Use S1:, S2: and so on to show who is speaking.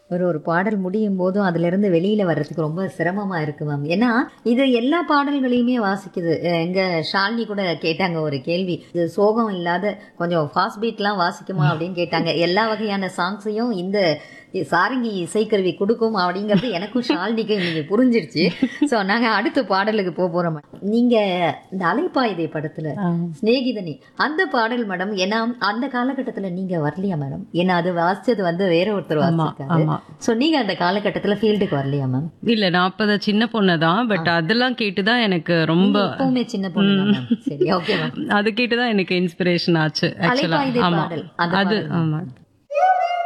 S1: ஒரு ஒரு பாடல் முடியும் போதும் அதுல இருந்து வெளியில வர்றதுக்கு ரொம்ப சிரமமா இருக்கு மேம் ஏன்னா இது எல்லா பாடல்களையுமே வாசிக்குது அஹ் எங்க ஷாலினி கூட கேட்டாங்க ஒரு கேள்வி இது சோகம் இல்லாத கொஞ்சம் ஃபாஸ்ட் பீட்லாம் வாசிக்குமா அப்படின்னு கேட்டாங்க எல்லா வகையான சாங்ஸையும் இந்த சாரங்கி இசைக்கருவி கொடுக்கும் அப்படிங்கிறது எனக்கும் ஷாலினிக்கும் இன்னைக்கு புரிஞ்சிருச்சு ஸோ நாங்க அடுத்த பாடலுக்கு போக போறோம் நீங்க இந்த அலைப்பாயுதை படத்துல சிநேகிதனி அந்த பாடல் மேடம் ஏன்னா அந்த காலகட்டத்துல நீங்க வரலையா மேடம் ஏன்னா அது வாசிச்சது வந்து வேற ஒருத்தர்
S2: ஆமா
S1: வாசிச்சிருக்காரு
S2: ஆமா
S1: சோ நீங்க அந்த காலகட்டத்துல ஃபீல்டுக்கு வரலையா மேம்
S2: இல்ல நான் அப்பதான் சின்ன பொண்ணு தான் பட் அதெல்லாம் கேட்டுதான் எனக்கு ரொம்ப
S1: எப்பவுமே சின்ன பொண்ணு தான் மேம் சரி ஓகே மேம்
S2: அது கேட்டுதான் எனக்கு இன்ஸ்பிரேஷன் ஆச்சு ஆக்சுவலா
S1: அலைப்பாயுதை
S2: ஆமா
S1: பாடல் அந்த
S2: அது
S1: பாடல்.
S2: ஆமா